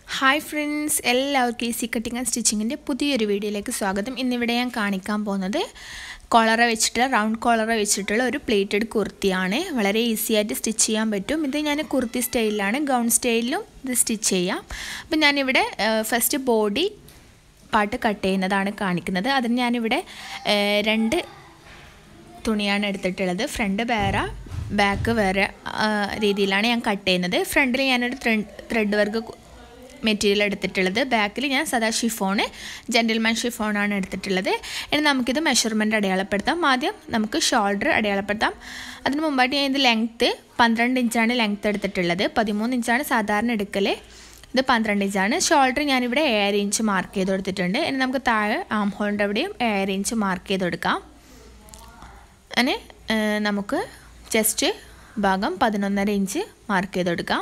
hi friends എല്ലാവർക്കും easy cutting and സ്റ്റിച്ചിങ്ങിൻ്റെ പുതിയൊരു വീഡിയോയിലേക്ക് സ്വാഗതം ഇന്നിവിടെ ഞാൻ കാണിക്കാൻ പോകുന്നത് കോളറ വെച്ചിട്ടുള്ള റൗണ്ട് കോളറ വെച്ചിട്ടുള്ള ഒരു പ്ലേറ്റഡ് കുർത്തിയാണ് വളരെ ഈസി ആയിട്ട് സ്റ്റിച്ച് ചെയ്യാൻ പറ്റും ഇത് ഞാൻ കുർത്തി സ്റ്റൈലിലാണ് ഗൗൺ സ്റ്റൈലിലും ഇത് സ്റ്റിച്ച് ചെയ്യാം അപ്പം ഞാനിവിടെ ഫസ്റ്റ് ബോഡി പാട്ട് കട്ട് ചെയ്യുന്നതാണ് കാണിക്കുന്നത് അതിന് ഞാനിവിടെ രണ്ട് തുണിയാണ് എടുത്തിട്ടുള്ളത് ഫ്രണ്ട് വേറെ ബാക്ക് വേറെ രീതിയിലാണ് ഞാൻ കട്ട് ചെയ്യുന്നത് ഫ്രണ്ടിൽ ഞാനൊരു ത്രെഡ് വർക്ക് മെറ്റീരിയൽ എടുത്തിട്ടുള്ളത് ബാക്കിൽ ഞാൻ സദാ ഷിഫോണ് ജെൻറ്റിൽമാൻ ഷിഫോണാണ് എടുത്തിട്ടുള്ളത് ഇനി നമുക്കിത് മെഷർമെൻറ്റ് അടയാളപ്പെടുത്താം ആദ്യം നമുക്ക് ഷോൾഡർ അടയാളപ്പെടുത്താം അതിന് മുമ്പായിട്ട് ഞാൻ ഇത് ലെങ്ത്ത് പന്ത്രണ്ട് ഇഞ്ചാണ് ലെങ്ത്ത് എടുത്തിട്ടുള്ളത് പതിമൂന്ന് ഇഞ്ചാണ് സാധാരണ എടുക്കൽ ഇത് പന്ത്രണ്ട് ഇഞ്ചാണ് ഷോൾഡർ ഞാനിവിടെ ഏഴര ഇഞ്ച് മാർക്ക് ചെയ്ത് കൊടുത്തിട്ടുണ്ട് ഇനി നമുക്ക് താഴെ ആം ഹോളിൻ്റെ അവിടെയും ഏഴര ഇഞ്ച് മാർക്ക് ചെയ്ത് കൊടുക്കാം അങ്ങനെ നമുക്ക് ചെസ്റ്റ് ഭാഗം പതിനൊന്നര ഇഞ്ച് മാർക്ക് ചെയ്ത് കൊടുക്കാം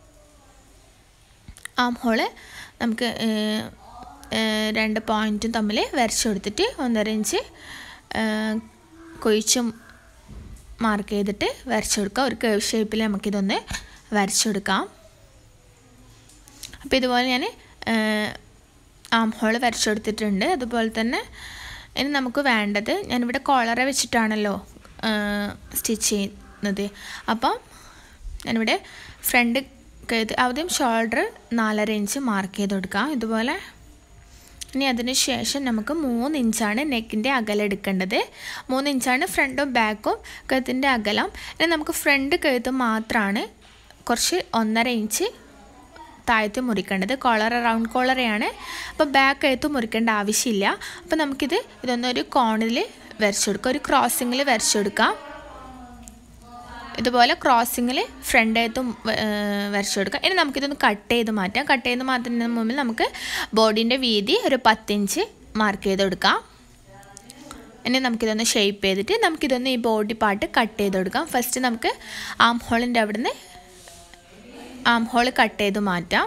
ആം ഹോള് നമുക്ക് രണ്ട് പോയിൻറ്റും തമ്മിൽ വരച്ചു കൊടുത്തിട്ട് ഒന്നര ഇഞ്ച് കൊഴിച്ചും മാർക്ക് ചെയ്തിട്ട് വരച്ചു കൊടുക്കാം ഒരു കേവ് ഷേപ്പിൽ നമുക്കിതൊന്ന് വരച്ചു കൊടുക്കാം അപ്പോൾ ഇതുപോലെ ഞാൻ ആം ഹോൾ വരച്ചു കൊടുത്തിട്ടുണ്ട് അതുപോലെ തന്നെ ഇനി നമുക്ക് വേണ്ടത് ഞാനിവിടെ കോളറ വെച്ചിട്ടാണല്ലോ സ്റ്റിച്ച് ചെയ്യുന്നത് അപ്പം ഞാനിവിടെ ഫ്രണ്ട് കഴുത്ത് ആദ്യം ഷോൾഡർ നാലര ഇഞ്ച് മാർക്ക് ചെയ്ത് കൊടുക്കാം ഇതുപോലെ ഇനി അതിന് ശേഷം നമുക്ക് മൂന്ന് ഇഞ്ചാണ് നെക്കിൻ്റെ അകലം എടുക്കേണ്ടത് മൂന്ന് ഇഞ്ചാണ് ഫ്രണ്ടും ബാക്കും കഴുത്തിൻ്റെ അകലം ഇനി നമുക്ക് ഫ്രണ്ട് കഴുത്ത് മാത്രമാണ് കുറച്ച് ഒന്നര ഇഞ്ച് താഴത്ത് മുറിക്കേണ്ടത് കോളർ റൗണ്ട് കോളറയാണ് അപ്പോൾ ബാക്ക് കഴുത്ത് മുറിക്കേണ്ട ആവശ്യമില്ല അപ്പോൾ നമുക്കിത് ഇതൊന്നൊരു കോണിൽ വരച്ചു കൊടുക്കാം ഒരു ക്രോസിങ്ങിൽ വരച്ചു കൊടുക്കാം ഇതുപോലെ ക്രോസിങ്ങിൽ ഫ്രണ്ട് ആയിട്ടും വരച്ചു കൊടുക്കാം ഇനി നമുക്കിതൊന്ന് കട്ട് ചെയ്ത് മാറ്റാം കട്ട് ചെയ്ത് മാറ്റുന്നതിന് മുമ്പിൽ നമുക്ക് ബോഡീൻ്റെ വീതി ഒരു പത്തിഞ്ച് മാർക്ക് ചെയ്ത് കൊടുക്കാം ഇനി നമുക്കിതൊന്ന് ഷേപ്പ് ചെയ്തിട്ട് നമുക്കിതൊന്ന് ഈ ബോഡി പാർട്ട് കട്ട് ചെയ്ത് കൊടുക്കാം ഫസ്റ്റ് നമുക്ക് ആം ഹോളിൻ്റെ അവിടുന്ന് ആം ഹോൾ കട്ട് ചെയ്ത് മാറ്റാം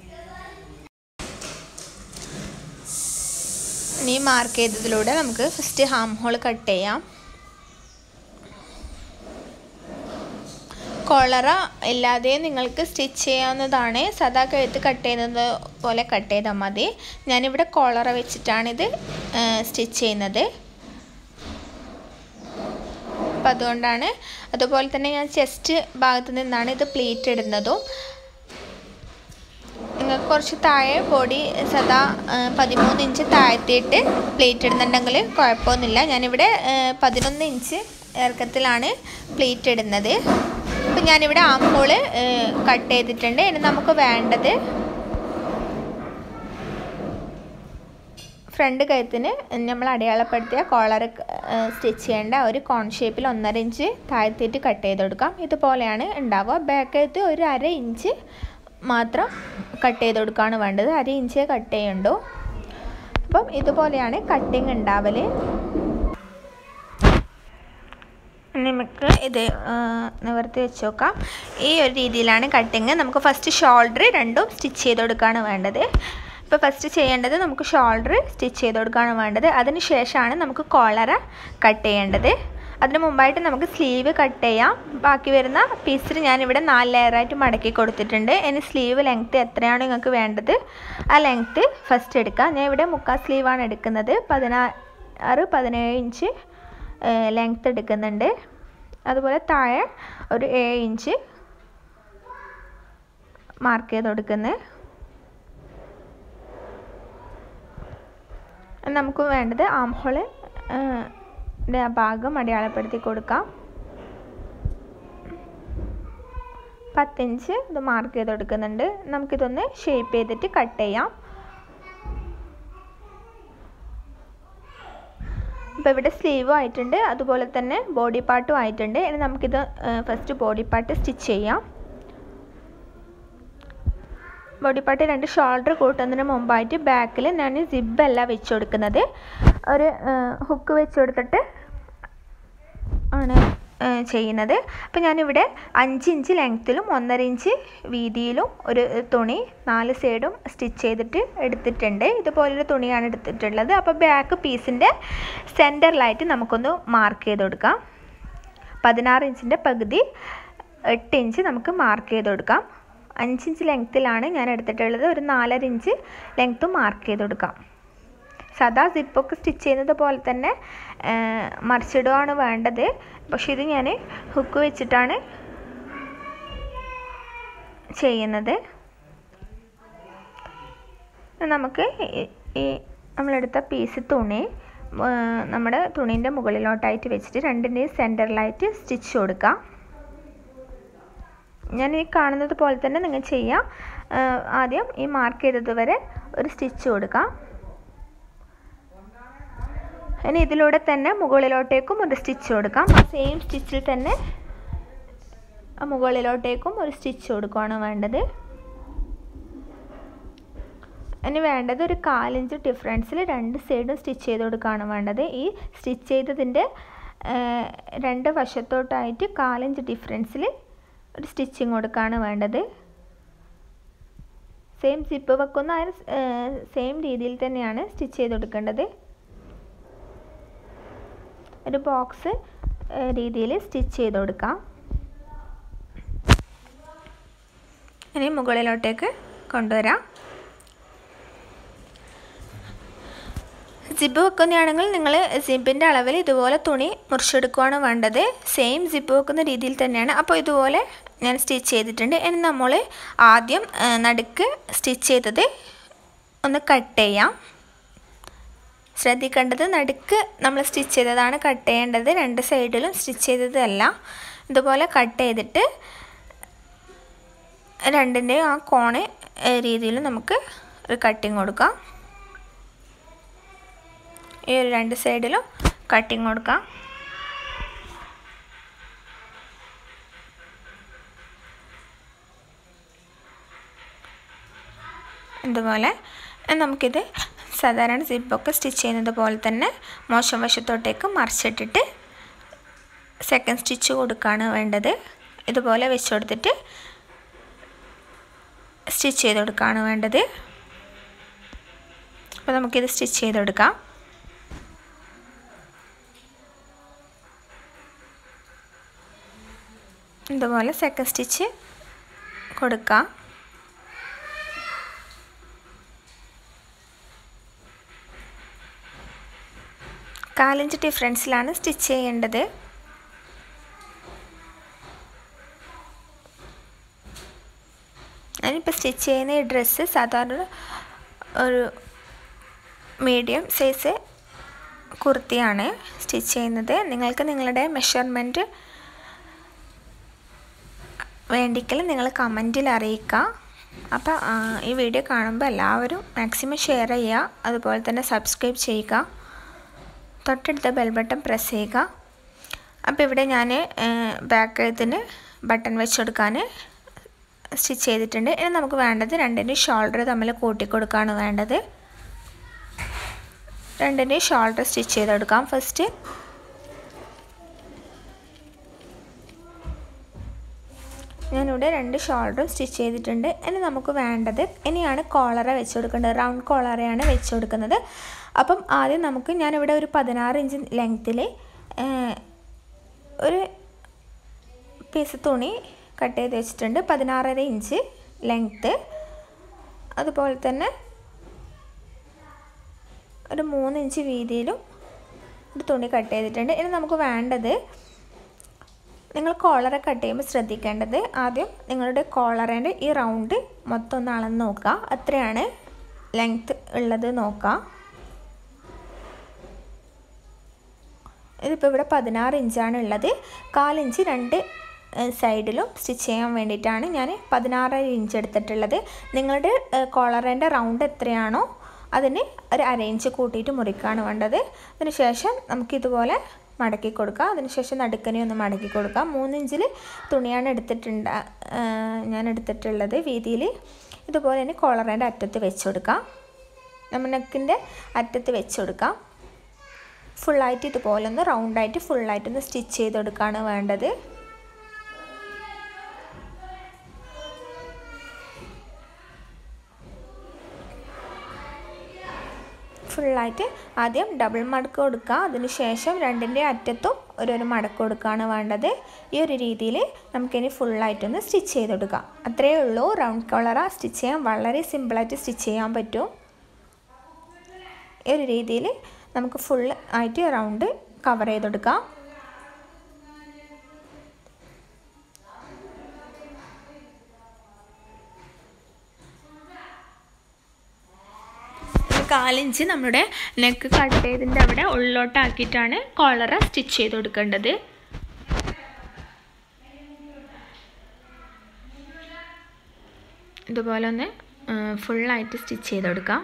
ഇനി മാർക്ക് ചെയ്തതിലൂടെ നമുക്ക് ഫസ്റ്റ് ഹാം ഹോൾ കട്ട് ചെയ്യാം കോളറ ഇല്ലാതെ നിങ്ങൾക്ക് സ്റ്റിച്ച് ചെയ്യാവുന്നതാണ് സദാ കഴുത്ത് കട്ട് ചെയ്യുന്നത് പോലെ കട്ട് ചെയ്താൽ മതി ഞാനിവിടെ കോളറ വെച്ചിട്ടാണിത് സ്റ്റിച്ച് ചെയ്യുന്നത് അപ്പം അതുകൊണ്ടാണ് അതുപോലെ തന്നെ ഞാൻ ചെസ്റ്റ് ഭാഗത്ത് നിന്നാണ് ഇത് പ്ലീറ്റ് ഇടുന്നതും നിങ്ങൾക്ക് കുറച്ച് താഴെ ബോഡി സദാ പതിമൂന്ന് ഇഞ്ച് താഴ്ത്തിയിട്ട് പ്ലേറ്റ് ഇടുന്നുണ്ടെങ്കിൽ കുഴപ്പമൊന്നുമില്ല ഞാനിവിടെ പതിനൊന്ന് ഇഞ്ച് ഇറക്കത്തിലാണ് പ്ലേറ്റ് ഇടുന്നത് അപ്പം ഞാനിവിടെ ആംഹോള് കട്ട് ചെയ്തിട്ടുണ്ട് ഇനി നമുക്ക് വേണ്ടത് ഫ്രണ്ട് കഴുത്തിന് നമ്മൾ അടയാളപ്പെടുത്തിയ കോളർ സ്റ്റിച്ച് ചെയ്യേണ്ട ഒരു കോൺ ഷേപ്പിൽ ഒന്നര ഇഞ്ച് താഴ്ത്തിയിട്ട് കട്ട് ചെയ്ത് കൊടുക്കാം ഇതുപോലെയാണ് ഉണ്ടാവുക ബാക്ക് കഴുത്ത് ഒരു അര ഇഞ്ച് മാത്രം കട്ട് ചെയ്ത് കൊടുക്കുകയാണ് വേണ്ടത് അര ഇഞ്ചേ കട്ട് ചെയ്യണ്ടു അപ്പം ഇതുപോലെയാണ് കട്ടിങ് ഉണ്ടാവൽ നമുക്ക് ഇത് നിവർത്തി വെച്ച് നോക്കാം ഈ ഒരു രീതിയിലാണ് കട്ടിങ് നമുക്ക് ഫസ്റ്റ് ഷോൾഡർ രണ്ടും സ്റ്റിച്ച് ചെയ്ത് കൊടുക്കുകയാണ് വേണ്ടത് ഇപ്പോൾ ഫസ്റ്റ് ചെയ്യേണ്ടത് നമുക്ക് ഷോൾഡർ സ്റ്റിച്ച് ചെയ്ത് കൊടുക്കുകയാണ് വേണ്ടത് അതിന് ശേഷമാണ് നമുക്ക് കോളറ കട്ട് ചെയ്യേണ്ടത് അതിന് മുമ്പായിട്ട് നമുക്ക് സ്ലീവ് കട്ട് ചെയ്യാം ബാക്കി വരുന്ന പീസിൽ ഞാനിവിടെ നാല് ലെയറായിട്ട് മടക്കി കൊടുത്തിട്ടുണ്ട് ഇനി സ്ലീവ് ലെങ്ത്ത് എത്രയാണ് നിങ്ങൾക്ക് വേണ്ടത് ആ ലെങ്ത്ത് ഫസ്റ്റ് എടുക്കാം ഞാൻ ഇവിടെ മുക്കാൽ സ്ലീവാണ് എടുക്കുന്നത് പതിനാറ് പതിനേഴ് ഇഞ്ച് ലെങ്ത്ത് എടുക്കുന്നുണ്ട് അതുപോലെ താഴെ ഒരു ഏഴ് ഇഞ്ച് മാർക്ക് ചെയ്ത് കൊടുക്കുന്നത് നമുക്ക് വേണ്ടത് ആം ഹോള് ഭാഗം അടയാളപ്പെടുത്തി കൊടുക്കാം പത്തിഞ്ച് ഇത് മാർക്ക് ചെയ്ത് കൊടുക്കുന്നുണ്ട് നമുക്കിതൊന്ന് ഷേപ്പ് ചെയ്തിട്ട് കട്ട് ചെയ്യാം അപ്പോൾ ഇവിടെ സ്ലീവും ആയിട്ടുണ്ട് അതുപോലെ തന്നെ ബോഡി പാർട്ടും ആയിട്ടുണ്ട് ഇനി നമുക്കിത് ഫസ്റ്റ് ബോഡി പാർട്ട് സ്റ്റിച്ച് ചെയ്യാം ബോഡി പാർട്ട് രണ്ട് ഷോൾഡർ കൂട്ടുന്നതിന് മുമ്പായിട്ട് ബാക്കിൽ ഞാൻ സിബല്ല വെച്ച് കൊടുക്കുന്നത് ഒരു ഹുക്ക് വെച്ച് കൊടുത്തിട്ട് ആണ് ചെയ്യുന്നത് അപ്പോൾ ഞാനിവിടെ അഞ്ച് ഇഞ്ച് ലെങ്ത്തിലും ഒന്നര ഇഞ്ച് വീതിയിലും ഒരു തുണി നാല് സൈഡും സ്റ്റിച്ച് ചെയ്തിട്ട് എടുത്തിട്ടുണ്ട് ഇതുപോലൊരു തുണിയാണ് എടുത്തിട്ടുള്ളത് അപ്പോൾ ബാക്ക് പീസിൻ്റെ സെൻറ്ററിലായിട്ട് നമുക്കൊന്ന് മാർക്ക് ചെയ്ത് കൊടുക്കാം പതിനാറ് ഇഞ്ചിൻ്റെ പകുതി എട്ട് ഇഞ്ച് നമുക്ക് മാർക്ക് ചെയ്ത് കൊടുക്കാം അഞ്ചിഞ്ച് ലെങ്ത്തിലാണ് ഞാൻ എടുത്തിട്ടുള്ളത് ഒരു നാലര ഇഞ്ച് ലെങ്ത്തും മാർക്ക് ചെയ്ത് കൊടുക്കാം സാധാ സിപ്പൊക്കെ സ്റ്റിച്ച് ചെയ്യുന്നത് പോലെ തന്നെ മറിച്ചിടുകയാണ് വേണ്ടത് പക്ഷെ ഇത് ഞാൻ ഹുക്ക് വെച്ചിട്ടാണ് ചെയ്യുന്നത് നമുക്ക് ഈ നമ്മളെടുത്ത പീസ് തുണി നമ്മുടെ തുണീൻ്റെ മുകളിലോട്ടായിട്ട് വെച്ചിട്ട് രണ്ടിൻ്റെയും സെൻറ്ററിലായിട്ട് സ്റ്റിച്ച് കൊടുക്കാം ഞാൻ ഈ കാണുന്നത് പോലെ തന്നെ നിങ്ങൾ ചെയ്യാം ആദ്യം ഈ മാർക്ക് ചെയ്തത് വരെ ഒരു സ്റ്റിച്ച് കൊടുക്കാം ഇനി ഇതിലൂടെ തന്നെ മുകളിലോട്ടേക്കും ഒരു സ്റ്റിച്ച് കൊടുക്കാം ആ സെയിം സ്റ്റിച്ചിൽ തന്നെ മുകളിലോട്ടേക്കും ഒരു സ്റ്റിച്ച് കൊടുക്കുകയാണ് വേണ്ടത് ഇനി വേണ്ടത് ഒരു കാലിഞ്ച് ഡിഫറൻസിൽ രണ്ട് സൈഡും സ്റ്റിച്ച് ചെയ്ത് കൊടുക്കുകയാണ് വേണ്ടത് ഈ സ്റ്റിച്ച് ചെയ്തതിൻ്റെ രണ്ട് വശത്തോട്ടായിട്ട് കാലിഞ്ച് ഡിഫറൻസിൽ ഒരു സ്റ്റിച്ചിങ് കൊടുക്കുകയാണ് വേണ്ടത് സെയിം സിപ്പ് വെക്കുന്ന ആ സെയിം രീതിയിൽ തന്നെയാണ് സ്റ്റിച്ച് ചെയ്ത് കൊടുക്കേണ്ടത് ഒരു ബോക്സ് രീതിയിൽ സ്റ്റിച്ച് ചെയ്ത് കൊടുക്കാം ഇനി മുകളിലോട്ടേക്ക് കൊണ്ടുവരാം സിബ് വെക്കുന്നതാണെങ്കിൽ നിങ്ങൾ സിബിൻ്റെ അളവിൽ ഇതുപോലെ തുണി മുറിച്ചെടുക്കുകയാണ് വേണ്ടത് സെയിം സിബ് വെക്കുന്ന രീതിയിൽ തന്നെയാണ് അപ്പോൾ ഇതുപോലെ ഞാൻ സ്റ്റിച്ച് ചെയ്തിട്ടുണ്ട് ഇനി നമ്മൾ ആദ്യം നടുക്ക് സ്റ്റിച്ച് ചെയ്തത് ഒന്ന് കട്ട് ചെയ്യാം ശ്രദ്ധിക്കേണ്ടത് നടുക്ക് നമ്മൾ സ്റ്റിച്ച് ചെയ്തതാണ് കട്ട് ചെയ്യേണ്ടത് രണ്ട് സൈഡിലും സ്റ്റിച്ച് ചെയ്തതല്ല ഇതുപോലെ കട്ട് ചെയ്തിട്ട് രണ്ടിൻ്റെയും ആ കോണ് രീതിയിൽ നമുക്ക് ഒരു കട്ടിങ് കൊടുക്കാം ഈ ഒരു രണ്ട് സൈഡിലും കട്ടിങ് കൊടുക്കാം ഇതുപോലെ നമുക്കിത് സാധാരണ സിപ്പൊക്കെ സ്റ്റിച്ച് ചെയ്യുന്നത് പോലെ തന്നെ മോശം വശത്തോട്ടേക്ക് മറിച്ചിട്ടിട്ട് സെക്കൻഡ് സ്റ്റിച്ച് കൊടുക്കുകയാണ് വേണ്ടത് ഇതുപോലെ വെച്ച് കൊടുത്തിട്ട് സ്റ്റിച്ച് ചെയ്ത് കൊടുക്കുകയാണ് വേണ്ടത് അപ്പോൾ നമുക്കിത് സ്റ്റിച്ച് ചെയ്ത് കൊടുക്കാം ഇതുപോലെ സെക്കൻഡ് സ്റ്റിച്ച് കൊടുക്കാം കാലിഞ്ച് ഡിഫറൻസിലാണ് സ്റ്റിച്ച് ചെയ്യേണ്ടത് ഞാനിപ്പോൾ സ്റ്റിച്ച് ചെയ്യുന്ന ഈ ഡ്രസ്സ് സാധാരണ ഒരു മീഡിയം സൈസ് കുർത്തിയാണ് സ്റ്റിച്ച് ചെയ്യുന്നത് നിങ്ങൾക്ക് നിങ്ങളുടെ മെഷർമെൻറ്റ് വേണ്ടിക്കൽ നിങ്ങൾ കമൻറ്റിൽ അറിയിക്കുക അപ്പോൾ ഈ വീഡിയോ കാണുമ്പോൾ എല്ലാവരും മാക്സിമം ഷെയർ ചെയ്യുക അതുപോലെ തന്നെ സബ്സ്ക്രൈബ് ചെയ്യുക തൊട്ടടുത്ത ബെൽ ബട്ടൺ പ്രസ് ചെയ്യുക അപ്പോൾ ഇവിടെ ഞാൻ ബാക്ക് കഴുത്തിന് ബട്ടൺ വെച്ച് കൊടുക്കാൻ സ്റ്റിച്ച് ചെയ്തിട്ടുണ്ട് ഇനി നമുക്ക് വേണ്ടത് രണ്ടിൻ്റെ ഷോൾഡർ തമ്മിൽ കൂട്ടിക്കൊടുക്കുകയാണ് വേണ്ടത് രണ്ടിൻ്റെ ഷോൾഡർ സ്റ്റിച്ച് ചെയ്തെടുക്കാം ഫസ്റ്റ് ഞാനിവിടെ രണ്ട് ഷോൾഡറും സ്റ്റിച്ച് ചെയ്തിട്ടുണ്ട് ഇനി നമുക്ക് വേണ്ടത് ഇനിയാണ് കോളറ വെച്ച് കൊടുക്കേണ്ടത് റൗണ്ട് കോളറയാണ് വെച്ച് കൊടുക്കുന്നത് അപ്പം ആദ്യം നമുക്ക് ഞാനിവിടെ ഒരു പതിനാറ് ഇഞ്ച് ലെങ്ത്തിൽ ഒരു പീസ് തുണി കട്ട് ചെയ്ത് വെച്ചിട്ടുണ്ട് പതിനാറര ഇഞ്ച് ലെങ്ത്ത് അതുപോലെ തന്നെ ഒരു മൂന്ന് ഇഞ്ച് വീതിയിലും ഒരു തുണി കട്ട് ചെയ്തിട്ടുണ്ട് ഇനി നമുക്ക് വേണ്ടത് നിങ്ങൾ കോളറ് കട്ട് ചെയ്യുമ്പോൾ ശ്രദ്ധിക്കേണ്ടത് ആദ്യം നിങ്ങളുടെ കോളറിൻ്റെ ഈ റൗണ്ട് മൊത്തം ഒന്ന് അളന്ന് നോക്കുക അത്രയാണ് ലെങ്ത്ത് ഉള്ളത് നോക്കുക ഇതിപ്പോൾ ഇവിടെ പതിനാറ് ഇഞ്ചാണ് ഉള്ളത് കാലിഞ്ച് രണ്ട് സൈഡിലും സ്റ്റിച്ച് ചെയ്യാൻ വേണ്ടിയിട്ടാണ് ഞാൻ പതിനാറ് ഇഞ്ച് എടുത്തിട്ടുള്ളത് നിങ്ങളുടെ കോളറിൻ്റെ റൗണ്ട് എത്രയാണോ അതിന് ഒരു അര ഇഞ്ച് കൂട്ടിയിട്ട് മുറിക്കുകയാണ് വേണ്ടത് അതിനുശേഷം നമുക്കിതുപോലെ മടക്കി കൊടുക്കുക അതിനുശേഷം നടുക്കനെ ഒന്ന് മടക്കി കൊടുക്കുക മൂന്നിഞ്ചിൽ തുണിയാണ് എടുത്തിട്ടുണ്ട് ഞാൻ എടുത്തിട്ടുള്ളത് വീതിയിൽ ഇതുപോലെ തന്നെ കോളറിൻ്റെ അറ്റത്ത് വെച്ച് കൊടുക്കാം നമ്മൾ നെക്കിൻ്റെ അറ്റത്ത് വെച്ച് കൊടുക്കാം ഫുള്ളായിട്ട് ഇതുപോലെ ഒന്ന് റൗണ്ടായിട്ട് ഫുള്ളായിട്ടൊന്ന് സ്റ്റിച്ച് ചെയ്ത് കൊടുക്കുകയാണ് വേണ്ടത് ഫുള്ളായിട്ട് ആദ്യം ഡബിൾ മടക്ക് കൊടുക്കുക അതിന് ശേഷം രണ്ടിൻ്റെ അറ്റത്തും ഒരു ഒരു മടക്ക് കൊടുക്കുകയാണ് വേണ്ടത് ഈ ഒരു രീതിയിൽ നമുക്കിനി ഫുള്ളായിട്ടൊന്ന് സ്റ്റിച്ച് ചെയ്ത് കൊടുക്കാം അത്രയേ ഉള്ളൂ റൗണ്ട് കളറ സ്റ്റിച്ച് ചെയ്യാൻ വളരെ സിമ്പിളായിട്ട് സ്റ്റിച്ച് ചെയ്യാൻ പറ്റും ഈ ഒരു രീതിയിൽ നമുക്ക് ഫുൾ ആയിട്ട് റൗണ്ട് കവർ ചെയ്ത് കൊടുക്കാം കാലിഞ്ച് നമ്മുടെ നെക്ക് കട്ട് ചെയ്തതിൻ്റെ അവിടെ ഉള്ളോട്ടാക്കിയിട്ടാണ് കോളറ സ്റ്റിച്ച് ചെയ്ത് കൊടുക്കേണ്ടത് ഇതുപോലെ ഒന്ന് ഫുള്ളായിട്ട് സ്റ്റിച്ച് ചെയ്ത് കൊടുക്കാം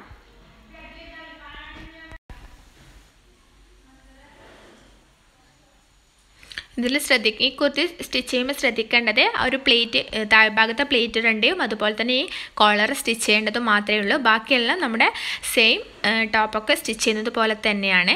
ഇതിൽ ശ്രദ്ധിക്കുക ഈ കുർത്തി സ്റ്റിച്ച് ചെയ്യുമ്പോൾ ശ്രദ്ധിക്കേണ്ടത് ആ ഒരു പ്ലേറ്റ് താഴ്ഭാഗത്തെ പ്ലേറ്റ് രണ്ടേയും അതുപോലെ തന്നെ ഈ കോളർ സ്റ്റിച്ച് ചെയ്യേണ്ടത് മാത്രമേ ഉള്ളൂ ബാക്കിയെല്ലാം നമ്മുടെ സെയിം ടോപ്പൊക്കെ സ്റ്റിച്ച് ചെയ്യുന്നത് പോലെ തന്നെയാണ്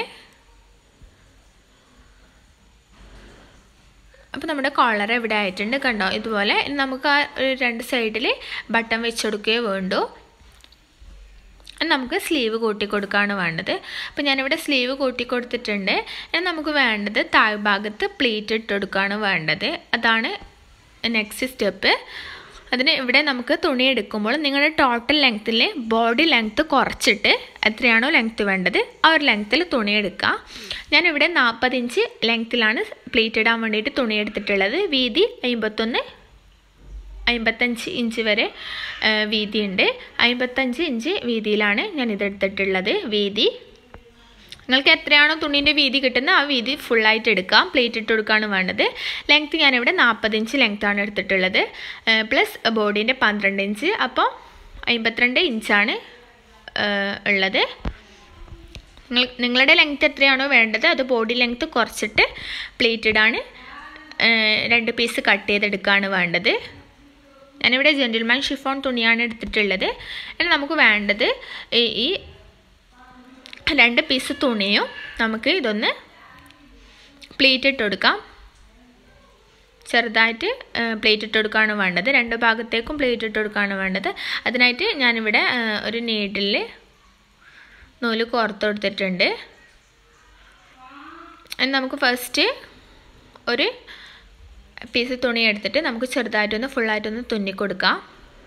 അപ്പോൾ നമ്മുടെ കോളർ ഇവിടെ ആയിട്ടുണ്ട് കണ്ടോ ഇതുപോലെ നമുക്ക് ആ രണ്ട് സൈഡിൽ ബട്ടൺ വെച്ച് കൊടുക്കുകയോ വേണ്ടു നമുക്ക് സ്ലീവ് കൂട്ടി കൊടുക്കുകയാണ് വേണ്ടത് അപ്പോൾ ഞാനിവിടെ സ്ലീവ് കൂട്ടി കൊടുത്തിട്ടുണ്ട് നമുക്ക് വേണ്ടത് താഴ്ഭാഗത്ത് പ്ലേറ്റ് ഇട്ട് കൊടുക്കുകയാണ് വേണ്ടത് അതാണ് നെക്സ്റ്റ് സ്റ്റെപ്പ് അതിന് ഇവിടെ നമുക്ക് തുണി എടുക്കുമ്പോൾ നിങ്ങളുടെ ടോട്ടൽ ലെങ്ത്തിൽ ബോഡി ലെങ്ത്ത് കുറച്ചിട്ട് എത്രയാണോ ലെങ്ത്ത് വേണ്ടത് ആ ഒരു ലെങ്ത്തിൽ തുണി എടുക്കുക ഞാനിവിടെ നാൽപ്പത് ഇഞ്ച് ലെങ്ത്തിലാണ് പ്ലേറ്റ് ഇടാൻ വേണ്ടിയിട്ട് തുണി എടുത്തിട്ടുള്ളത് വീതി അമ്പത്തൊന്ന് അമ്പത്തഞ്ച് ഇഞ്ച് വരെ വീതിയുണ്ട് അമ്പത്തഞ്ച് ഇഞ്ച് വീതിയിലാണ് ഞാൻ ഇതെടുത്തിട്ടുള്ളത് വീതി നിങ്ങൾക്ക് എത്രയാണോ തുണീൻ്റെ വീതി കിട്ടുന്നത് ആ വീതി ഫുള്ളായിട്ട് എടുക്കാം പ്ലേറ്റ് ഇട്ട് കൊടുക്കുകയാണ് വേണ്ടത് ലെങ്ത്ത് ഞാനിവിടെ നാൽപ്പത് ഇഞ്ച് ലെങ്ത്താണ് എടുത്തിട്ടുള്ളത് പ്ലസ് ബോഡീൻ്റെ പന്ത്രണ്ട് ഇഞ്ച് അപ്പോൾ അമ്പത്തിരണ്ട് ഇഞ്ചാണ് ഉള്ളത് നിങ്ങൾ നിങ്ങളുടെ ലെങ്ത്ത് എത്രയാണോ വേണ്ടത് അത് ബോഡി ലെങ്ത്ത് കുറച്ചിട്ട് പ്ലേറ്റഡാണ് രണ്ട് പീസ് കട്ട് ചെയ്തെടുക്കുകയാണ് വേണ്ടത് ഞാനിവിടെ ജെൻറ്റിൽമാൻ ഷിഫോൺ തുണിയാണ് എടുത്തിട്ടുള്ളത് ഇനി നമുക്ക് വേണ്ടത് ഈ രണ്ട് പീസ് തുണിയും നമുക്ക് ഇതൊന്ന് പ്ലേറ്റ് ഇട്ട് കൊടുക്കാം ചെറുതായിട്ട് പ്ലേറ്റ് ഇട്ട് കൊടുക്കുകയാണ് വേണ്ടത് രണ്ട് ഭാഗത്തേക്കും പ്ലേറ്റ് ഇട്ട് കൊടുക്കുകയാണ് വേണ്ടത് അതിനായിട്ട് ഞാനിവിടെ ഒരു നീഡിൽ നൂല് കോർത്ത് കൊടുത്തിട്ടുണ്ട് നമുക്ക് ഫസ്റ്റ് ഒരു പീസ് തുണി എടുത്തിട്ട് നമുക്ക് ചെറുതായിട്ടൊന്ന് ഫുള്ളായിട്ടൊന്ന് തുന്നി കൊടുക്കാം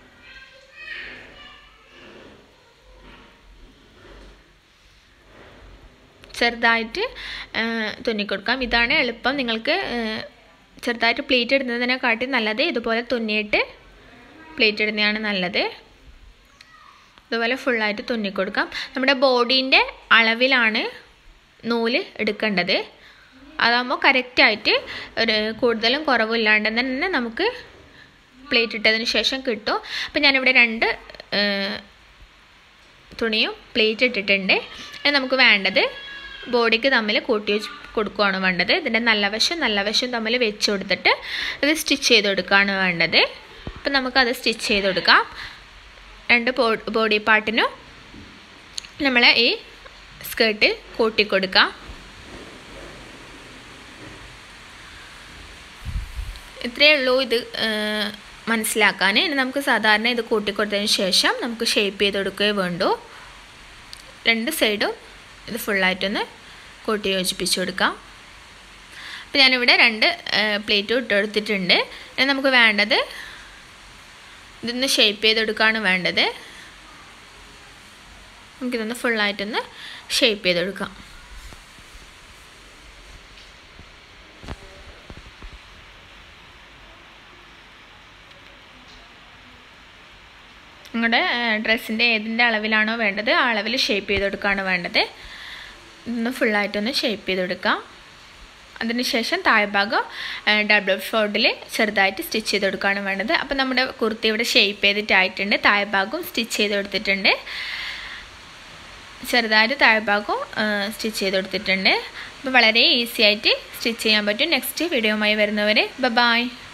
ചെറുതായിട്ട് തുന്നിക്കൊടുക്കാം ഇതാണ് എളുപ്പം നിങ്ങൾക്ക് ചെറുതായിട്ട് പ്ലേറ്റ് ഇടുന്നതിനെക്കാട്ടി നല്ലത് ഇതുപോലെ തുന്നിയിട്ട് പ്ലേറ്റ് ഇടുന്നതാണ് നല്ലത് ഇതുപോലെ ഫുള്ളായിട്ട് തുന്നിക്കൊടുക്കാം നമ്മുടെ ബോഡീൻ്റെ അളവിലാണ് നൂല് എടുക്കേണ്ടത് അതാകുമ്പോൾ കറക്റ്റായിട്ട് ഒരു കൂടുതലും കുറവില്ലാണ്ട് തന്നെ നമുക്ക് പ്ലേറ്റ് ഇട്ടതിന് ശേഷം കിട്ടും അപ്പോൾ ഞാനിവിടെ രണ്ട് തുണിയും പ്ലേറ്റ് ഇട്ടിട്ടുണ്ട് നമുക്ക് വേണ്ടത് ബോഡിക്ക് തമ്മിൽ കൂട്ടി വെച്ച് കൊടുക്കുകയാണ് വേണ്ടത് ഇതിൻ്റെ നല്ല വശം നല്ല വശം തമ്മിൽ വെച്ച് കൊടുത്തിട്ട് ഇത് സ്റ്റിച്ച് ചെയ്ത് കൊടുക്കുകയാണ് വേണ്ടത് അപ്പം നമുക്കത് സ്റ്റിച്ച് ചെയ്ത് കൊടുക്കാം രണ്ട് ബോഡി പാർട്ടിനും നമ്മൾ ഈ സ്കേർട്ട് കൂട്ടി കൊടുക്കാം ഇത്രയേ ഉള്ളൂ ഇത് മനസ്സിലാക്കാൻ ഇനി നമുക്ക് സാധാരണ ഇത് കൂട്ടിക്കൊടുത്തതിന് ശേഷം നമുക്ക് ഷേപ്പ് ചെയ്ത് കൊടുക്കുകയേ വേണ്ടൂ രണ്ട് സൈഡും ഇത് ഫുള്ളായിട്ടൊന്ന് കൂട്ടി യോജിപ്പിച്ച് കൊടുക്കാം അപ്പോൾ ഞാനിവിടെ രണ്ട് പ്ലേറ്റും ഇട്ട് കൊടുത്തിട്ടുണ്ട് ഇനി നമുക്ക് വേണ്ടത് ഇതൊന്ന് ഷേപ്പ് ചെയ്തെടുക്കുകയാണ് വേണ്ടത് നമുക്കിതൊന്ന് ഫുള്ളായിട്ടൊന്ന് ഷേപ്പ് ചെയ്തെടുക്കാം നിങ്ങളുടെ ഡ്രസ്സിൻ്റെ ഏതിൻ്റെ അളവിലാണോ വേണ്ടത് ആ അളവിൽ ഷേപ്പ് ചെയ്ത് കൊടുക്കുകയാണ് വേണ്ടത് ഇതൊന്ന് ഫുള്ളായിട്ടൊന്ന് ഷേപ്പ് ചെയ്ത് കൊടുക്കാം അതിനുശേഷം താഴ്ഭാഗം ഡബിൾ ഫോൾഡിൽ ചെറുതായിട്ട് സ്റ്റിച്ച് ചെയ്ത് കൊടുക്കുകയാണ് വേണ്ടത് അപ്പോൾ നമ്മുടെ കുർത്തി ഇവിടെ ഷേപ്പ് ചെയ്തിട്ടായിട്ടുണ്ട് താഴ്ഭാഗവും സ്റ്റിച്ച് ചെയ്ത് കൊടുത്തിട്ടുണ്ട് ചെറുതായിട്ട് താഴ്ഭാഗവും സ്റ്റിച്ച് ചെയ്ത് കൊടുത്തിട്ടുണ്ട് അപ്പോൾ വളരെ ഈസി ആയിട്ട് സ്റ്റിച്ച് ചെയ്യാൻ പറ്റും നെക്സ്റ്റ് വീഡിയോയുമായി വരുന്നവരെ ബ ബായ്